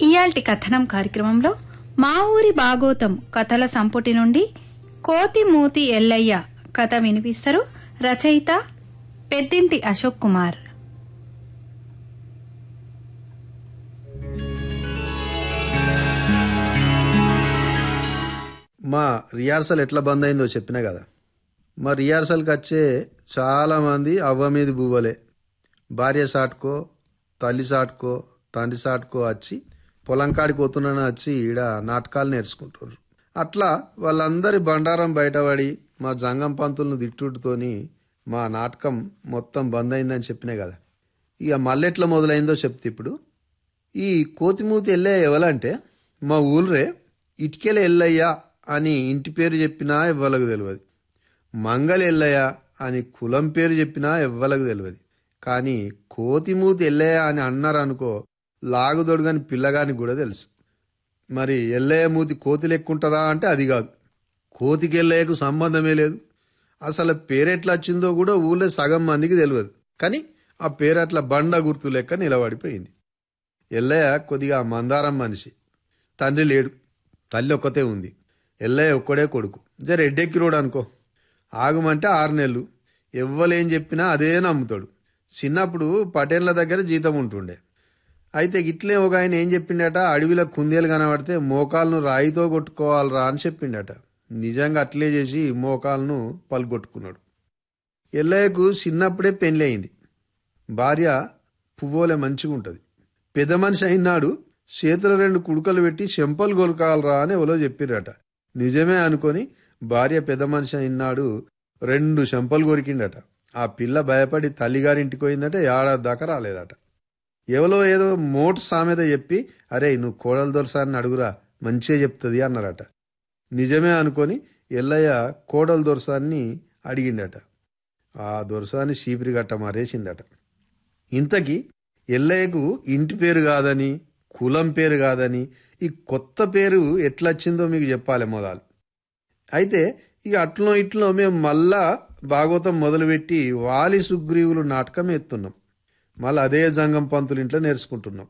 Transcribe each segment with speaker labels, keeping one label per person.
Speaker 1: ఇయాల్టి కథనం కార్యక్రమంలో మా ఊరి బాగోతం కథల సంపుటి నుండి కోతి మూతి ఎల్లయ్య కథ వినిపిస్తారు రచయిత పెద్దింటి అశోక్ కుమార్
Speaker 2: మా రిహార్సల్ ఎట్లా బంద్ అయిందో చెప్పినా కదా మా రిహార్సల్కి వచ్చే చాలామంది అవ్వ మీద బువ్వలే భార్య సాటుకో తల్లి సాటుకో తండ్రి సాటుకో వచ్చి పొలం కాడికి పోతున్నాను వచ్చి ఈడ నాటకాలు నేర్చుకుంటారు అట్లా వాళ్ళందరి బండారం బయటపడి మా జంగం పంతులను తిట్టుడుతోని మా నాటకం మొత్తం బంద్ అయిందని చెప్పినా కదా ఇక మళ్ళెట్లా మొదలైందో చెప్తే ఇప్పుడు ఈ కోతిమూతి ఎల్లయ్య ఎవలంటే మా ఊళ్ళే ఇటుకెల ఎల్లయ్య అని ఇంటి పేరు చెప్పినా ఎవ్వలకు తెలియదు మంగళ ఎల్లయ్య అని కులం పేరు చెప్పినా ఎవ్వలకు తెలియదు కానీ కోతిమూతి ఎల్లయ్య అని అన్నారు అనుకో లాగుదొడుగని పిల్లగానికి కూడా తెలుసు మరి ఎల్లయ్య మూతి కోతి లెక్కుంటుందా అంటే అది కాదు కోతికి ఎల్లయ్యకు సంబంధమే లేదు అసలు పేరెట్లా వచ్చిందో కూడా ఊళ్ళో సగం మందికి తెలియదు కానీ ఆ పేరు అట్లా బండ గుర్తు లెక్క నిలబడిపోయింది ఎల్లయ్య కొద్దిగా మందారం మనిషి తండ్రి లేడు తల్లి ఒక్కతే ఉంది ఎల్లయ్య ఒక్కడే కొడుకు జర ఎడ్డెక్కిరోడు అనుకో ఆగమంటే ఆరు నెలలు ఎవ్వలేం చెప్పినా అదే నమ్ముతాడు చిన్నప్పుడు పటేళ్ల దగ్గర జీతం ఉంటుండే అయితే గిట్లే ఒక ఆయన ఏం చెప్పిండట అడవిలో కుందేలు కనబడితే మోకాలను రాయితో కొట్టుకోవాలరా అని చెప్పిండట నిజంగా అట్లే చేసి మోకాలను పలుగొట్టుకున్నాడు ఎల్లయ్యకు చిన్నప్పుడే పెళ్ళి అయింది భార్య పువ్వోలే మంచిగా ఉంటుంది పెద్ద మనిషి అయినాడు చేతుల రెండు కుడుకలు పెట్టి చెంపలు కొలకాలరా అని ఎవరో చెప్పిరట నిజమే అనుకొని భార్య పెద్ద మనిషి అయినాడు రెండు చెంపలు కొరికిండట ఆ పిల్ల భయపడి తల్లిగారింటికి పోయిందట ఏడాది దాకా రాలేదట ఎవరో ఏదో మోటు సామెత చెప్పి అరే నువ్వు కోడలు దొరసాన్ని అడుగురా మంచిగా చెప్తుంది అన్నారట నిజమే అనుకొని ఎల్లయ్య కోడలు దొరసాన్ని అడిగిండట ఆ దొరసాన్ని చీపిరి గట్ట మారేసిందట ఇంతకీ ఎల్లయ్యకు ఇంటి పేరు కాదని కులం పేరు కాదని ఈ కొత్త పేరు ఎట్లొచ్చిందో మీకు చెప్పాలి మొదలు అయితే ఇక అట్లో ఇట్లో మేము మళ్ళా భాగవతం మొదలుపెట్టి వాలి సుగ్రీవులు నాటకం ఎత్తున్నాం మళ్ళీ అదే జంగం పంతులు ఇంట్లో నేర్చుకుంటున్నాం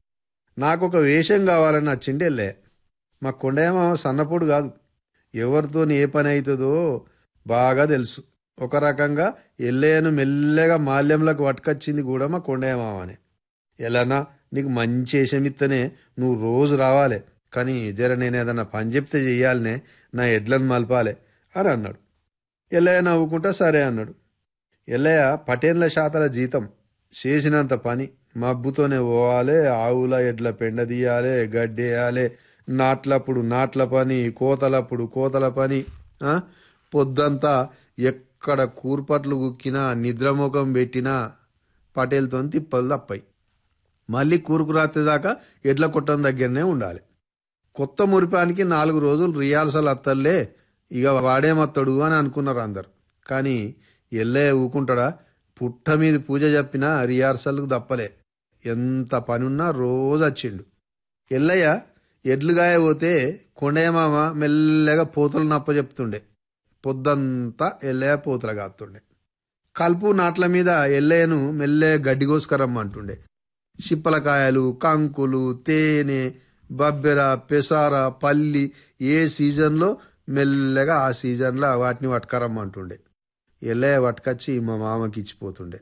Speaker 2: నాకు ఒక వేషం కావాలని నచ్చిండి వెళ్ళే మా కొండేమ సన్నపోడు కాదు ఎవరితో ఏ పని అవుతుందో బాగా తెలుసు ఒక రకంగా ఎల్లయ్యను మెల్లగా మాల్యంలోకి పట్టుకొచ్చింది కూడా మా కొండయ్యమావనే ఎలానా నీకు మంచి వేషమిత్తనే నువ్వు రోజు రావాలి కానీ జర నేను ఏదన్నా పని చెప్తే చెయ్యాలనే నా ఎడ్లను మలపాలే అని అన్నాడు ఎల్లయ్య నవ్వుకుంటా సరే అన్నాడు ఎల్లయ్య పటేన్ల శాతల జీతం చేసినంత పని మబ్బుతోనే పోవాలి ఆవుల ఎడ్ల పెండ తీయాలి గడ్డేయాలి నాట్లప్పుడు నాట్ల పని కోతలప్పుడు కోతల పని ఆ? పొద్దంతా ఎక్కడ కూర్పట్లు గుక్కినా నిద్రముఖం పెట్టినా పటేల్తో తిప్పలు తప్పాయి మళ్ళీ కూరుకు రాత్రి దాకా ఎడ్ల కొట్టం దగ్గరనే ఉండాలి కొత్త మురిపానికి నాలుగు రోజులు రియాల్సల్ అత్తల్లే ఇక వాడేమత్తడు అని అనుకున్నారు అందరు కానీ ఎల్లయ్య ఊకుంటాడా పుట్ట మీద పూజ చెప్పినా రిహార్సల్కు తప్పలే ఎంత పనున్నా రోజు వచ్చిండు ఎల్లయ్య ఎడ్లుగాయ పోతే కొండయ్యమామ మెల్లగా పోతులు నప్ప చెప్తుండే పొద్దంతా ఎల్లయ్య పోతులు కాస్తుండే కలుపు నాట్ల మీద ఎల్లయ్యను మెల్లగా గడ్డి కోసుకరమ్మంటుండే చిప్పలకాయలు కంకులు తేనె బబ్బెర పెసార పల్లి ఏ సీజన్లో మెల్లగా ఆ సీజన్లో వాటిని పట్టుకరమ్మంటుండే ఎల్లయ్య పట్టుకొచ్చి మా మామకి ఇచ్చిపోతుండే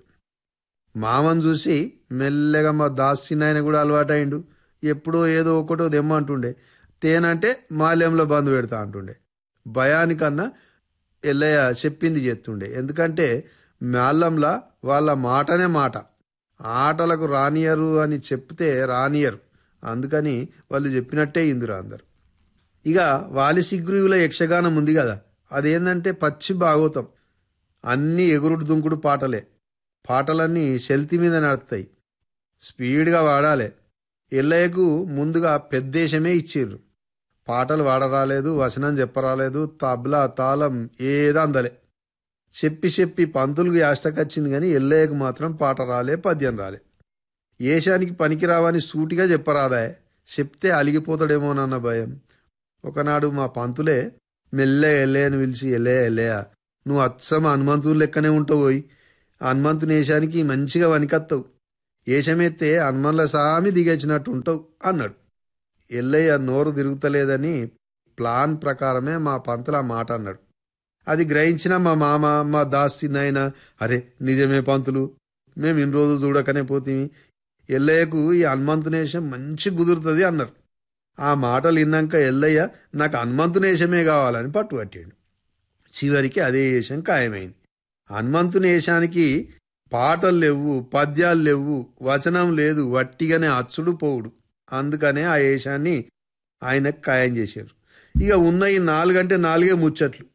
Speaker 2: మామను చూసి మెల్లగా మా దాసినాయన కూడా అలవాటైండు ఎప్పుడో ఏదో ఒకటో దెమ్మంటుండే తేనంటే మాల్యంలో బంద్ పెడతా అంటుండే భయానికన్నా ఎల్లయ్య చెప్పింది చేస్తుండే ఎందుకంటే మాల్యంలా వాళ్ళ మాటనే మాట ఆటలకు రానియరు అని చెప్తే రానియరు అందుకని వాళ్ళు చెప్పినట్టే ఇందురు అందరు ఇక వాలి సిగ్గురువుల యక్షగానం ఉంది కదా అదేంటంటే పచ్చి భాగవతం అన్ని ఎగురుడు దుంకుడు పాటలే పాటలన్నీ శెల్తి మీద నడుస్తాయి స్పీడ్గా వాడాలి ఎల్లయ్యకు ముందుగా పెద్దేశమే ఇచ్చిర్రు పాటలు వాడరాలేదు వచనం చెప్పరాలేదు తబ్లా తాళం ఏదో అందలే చెప్పి చెప్పి పంతులకు యాష్టకొచ్చింది కానీ ఎల్లయ్యకు మాత్రం పాట రాలే పద్యం రాలే ఏషానికి పనికిరావని సూటిగా చెప్పరాదాయే చెప్తే అలిగిపోతాడేమోనన్న భయం ఒకనాడు మా పంతులే మెల్లె ఎల్లయ్యని పిలిచి ఎల్లయ్య ఎల్లయ్య నువ్వు అచ్చమ హనుమంతుడు లెక్కనే ఉంటావు పోయి హనుమంతుని ఏషానికి మంచిగా వనికత్తావు ఏషమెత్తే హనుమన్ల సామి దిగచ్చినట్టు ఉంటావు అన్నాడు ఎల్లయ్య నోరు తిరుగుతలేదని ప్లాన్ ప్రకారమే మా పంతులు ఆ మాట అన్నాడు అది గ్రహించిన మా మామ మా దాసి నాయన అరే నిజమే పంతులు మేము ఇన్ని రోజులు చూడకనే పోతీమి ఎల్లయ్యకు ఈ హనుమంతునేశం మంచి కుదురుతుంది అన్నారు ఆ మాటలు విన్నాక ఎల్లయ్య నాకు హనుమంతునేశమే కావాలని పట్టుబట్టాడు చివరికి అదే వేషం ఖాయమైంది హనుమంతుని వేషానికి పాటలు లేవు పద్యాలు లేవు వచనం లేదు వట్టిగానే అచ్చుడు పోవుడు అందుకనే ఆ వేషాన్ని ఆయనకు ఖాయం చేశారు ఇక ఉన్న ఈ నాలుగంటే నాలుగే ముచ్చట్లు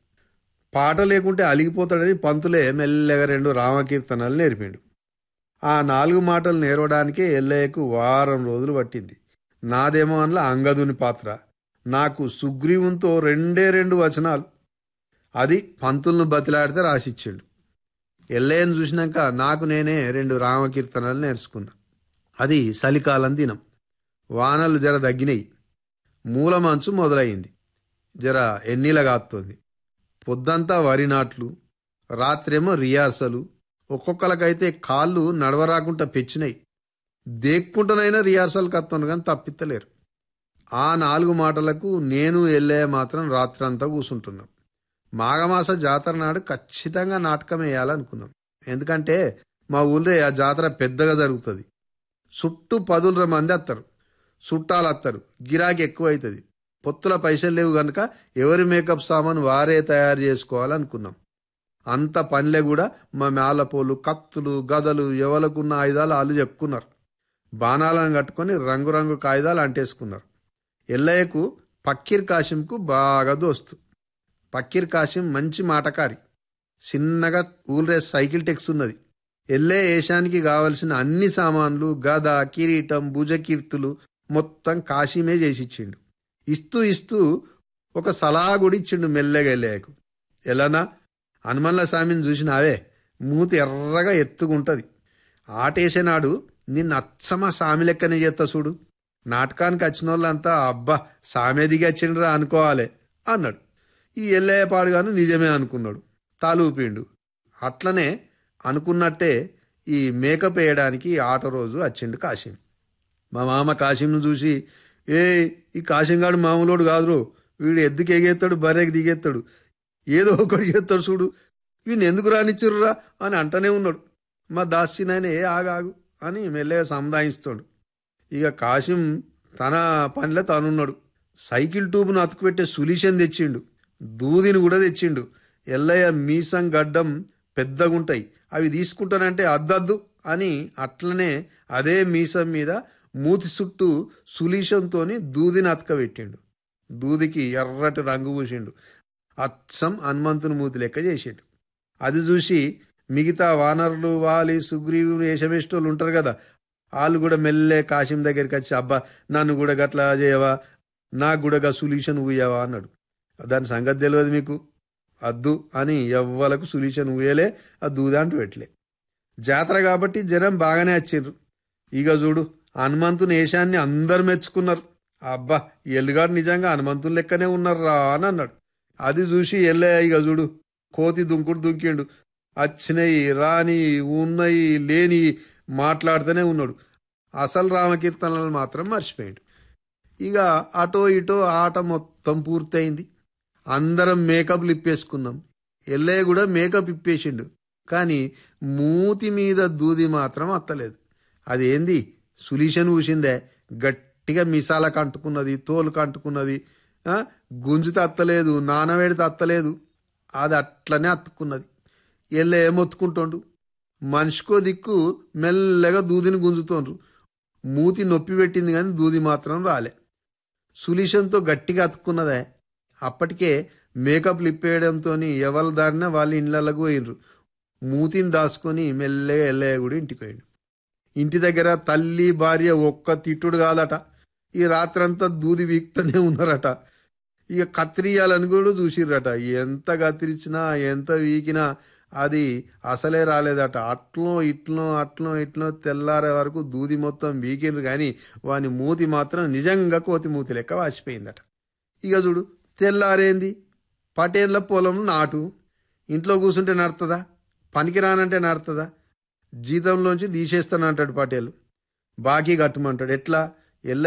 Speaker 2: పాట లేకుంటే అలిగిపోతాడని పంతులే మెల్లగా రెండు రామకీర్తనలు నేర్పిండు ఆ నాలుగు మాటలు నేర్వడానికే ఎల్లయ్యకు వారం రోజులు పట్టింది నాదేమో అనలా అంగదుని పాత్ర నాకు సుగ్రీవునితో రెండే రెండు వచనాలు అది పంతులను బతిలాడితే రాసిచ్చిండు ఎల్లయ్యను చూసినాక నాకు నేనే రెండు రామకీర్తనలు నేర్చుకున్నా అది చలికాలం దినం వానలు జర తగ్గినాయి మూల మంచు మొదలైంది జర ఎన్నిలగాత్తోంది పొద్దంతా వరి నాట్లు రాత్రేమో రియార్సలు ఒక్కొక్కరికైతే కాళ్ళు నడవరాకుండా పెచ్చినాయి దేక్కుంటనైనా రిహార్సల్ కత్తాను కానీ తప్పిత్తలేరు ఆ నాలుగు మాటలకు నేను వెళ్ళే మాత్రం రాత్రంతా కూర్చుంటున్నాం మాఘమాస జాతర నాడు ఖచ్చితంగా నాటకం వేయాలనుకున్నాం ఎందుకంటే మా ఊళ్ళో ఆ జాతర పెద్దగా జరుగుతుంది చుట్టూ పదుల మంది వస్తారు చుట్టాలు వస్తారు గిరాకీ ఎక్కువ అవుతుంది పొత్తుల పైసలు లేవు గనుక ఎవరి మేకప్ సామాన్ వారే తయారు చేసుకోవాలనుకున్నాం అంత పనిలే కూడా మా మేళపోలు కత్తులు గదలు ఎవలకున్న ఆయుధాలు వాళ్ళు చెప్పుకున్నారు బాణాలను కట్టుకొని రంగురంగు కాగితాలు అంటేసుకున్నారు ఎల్లయ్యకు పక్కీర్ కాశింకు బాగా దోస్తు పక్కీర్ కాశిం మంచి మాటకారి చిన్నగా ఊళ్ళే సైకిల్ టెక్స్ ఉన్నది ఎల్లే ఏషానికి కావలసిన అన్ని సామాన్లు గద కిరీటం భుజకీర్తులు మొత్తం కాశీమే చేసిచ్చిండు ఇస్తూ ఇస్తూ ఒక సలహా కూడా ఇచ్చిండు మెల్లగా ఎల్లయ్యకు ఎలానా హనుమన్ల స్వామిని చూసినావే మూతి ఎర్రగా ఎత్తుకుంటది ఆటేసేనాడు నిన్ను అచ్చమ సామి లెక్కనే చేస్తా చూడు నాటకానికి వచ్చిన వాళ్ళంతా అబ్బా సామే దిగి వచ్చిండ్రా అనుకోవాలి అన్నాడు ఈ ఎల్లయ్య పాడుగాను నిజమే అనుకున్నాడు తాలూపిండు అట్లనే అనుకున్నట్టే ఈ మేకప్ వేయడానికి ఆట రోజు వచ్చిండు కాశీం మా మామ కాశీంను చూసి ఏ ఈ కాశీంగాడు మామూలోడు కాదురో వీడు ఎద్దుకు ఎగేస్తాడు బర్రెకి దిగేస్తాడు ఏదో ఒకటి చేస్తాడు చూడు వీడిని ఎందుకు రానిచ్చిర్రురా అని అంటనే ఉన్నాడు మా దాస్యనాయన ఏ ఆగాగు అని మెల్లగా సముదాయిస్తాడు ఇక కాశీం తన పనిలో తానున్నాడు సైకిల్ ట్యూబ్ను అతుకుపెట్టే సులీషన్ తెచ్చిండు దూదిని కూడా తెచ్చిండు ఎల్లయ్య మీసం గడ్డం పెద్దగుంటాయి అవి తీసుకుంటానంటే అద్దద్దు అని అట్లనే అదే మీసం మీద మూతి చుట్టూ సులీషంతోని దూదిని అతకబెట్టిండు దూదికి ఎర్రటి రంగు పూసిండు అచ్చం హనుమంతుని మూతి లెక్క చేసిండు అది చూసి మిగతా వానరులు వాలి సుగ్రీవుని వేషమేష్టోళ్ళు ఉంటారు కదా వాళ్ళు కూడా మెల్లే కాశీం దగ్గరికి వచ్చి అబ్బా నన్ను కూడా గట్లా చేయవా నాకు కూడా గా సొల్యూషన్ ఊయవా అన్నాడు దాని సంగతి తెలియదు మీకు అద్దు అని ఎవ్వలకు సొల్యూషన్ ఊయలే ఆ దూదాంటూ పెట్టలే జాతర కాబట్టి జనం బాగానే వచ్చిర్రు ఇక చూడు హనుమంతుని వేషాన్ని అందరు మెచ్చుకున్నారు అబ్బా ఎల్లుగాడు నిజంగా హనుమంతుని లెక్కనే ఉన్నారు రా అని అన్నాడు అది చూసి ఎల్లే ఇక చూడు కోతి దుంకుడు దుంకిండు వచ్చినాయి రాని ఉన్నాయి లేని మాట్లాడుతూనే ఉన్నాడు అసలు రామకీర్తనలు మాత్రం మర్చిపోయాడు ఇక అటో ఇటో ఆట మొత్తం పూర్తయింది అందరం మేకప్లు ఇప్పేసుకున్నాం ఎల్లయ్య కూడా మేకప్ ఇప్పేసిండు కానీ మూతి మీద దూది మాత్రం అత్తలేదు అదేంది సులీషన్ ఊసిందే గట్టిగా మిసాలకు అంటుకున్నది తోలుకు అంటుకున్నది ఆ, గుంజితే అత్తలేదు నానవేడితే అత్తలేదు అది అట్లనే అత్తుకున్నది ఎల్ల ఏమొత్తుకుంటుండు మనిషికో దిక్కు మెల్లగా దూదిని గుంజుతోండ్రు మూతి నొప్పి పెట్టింది కానీ దూది మాత్రం రాలే సులీషన్తో గట్టిగా అతుక్కున్నదే అప్పటికే మేకప్ ఇప్పేయడంతో ఎవరి దారిన వాళ్ళ ఇళ్ళకు పోయినరు మూతిని దాచుకొని మెల్లగా ఎల్లయ్య కూడా ఇంటికి పోయిండు ఇంటి దగ్గర తల్లి భార్య ఒక్క తిట్టుడు కాదట ఈ రాత్రంతా దూది వీక్తూనే ఉన్నారట ఇక కత్తిరియాలని కూడా చూసిర్రట ఎంత కత్తిరించినా ఎంత వీకినా అది అసలే రాలేదట అట్లో ఇట్లో అట్లో ఇట్లో తెల్లారే వరకు దూది మొత్తం వీకిండ్రు కానీ వాని మూతి మాత్రం నిజంగా కోతి మూతి లెక్క వాసిపోయిందట ఇక చూడు తెల్లారేంది పటేళ్ళ పొలం నాటు ఇంట్లో కూర్చుంటే నడుతుందా పనికి రానంటే నడుతుందా జీతంలోంచి తీసేస్తానంటాడు పటేలు బాకీ కట్టమంటాడు ఎట్లా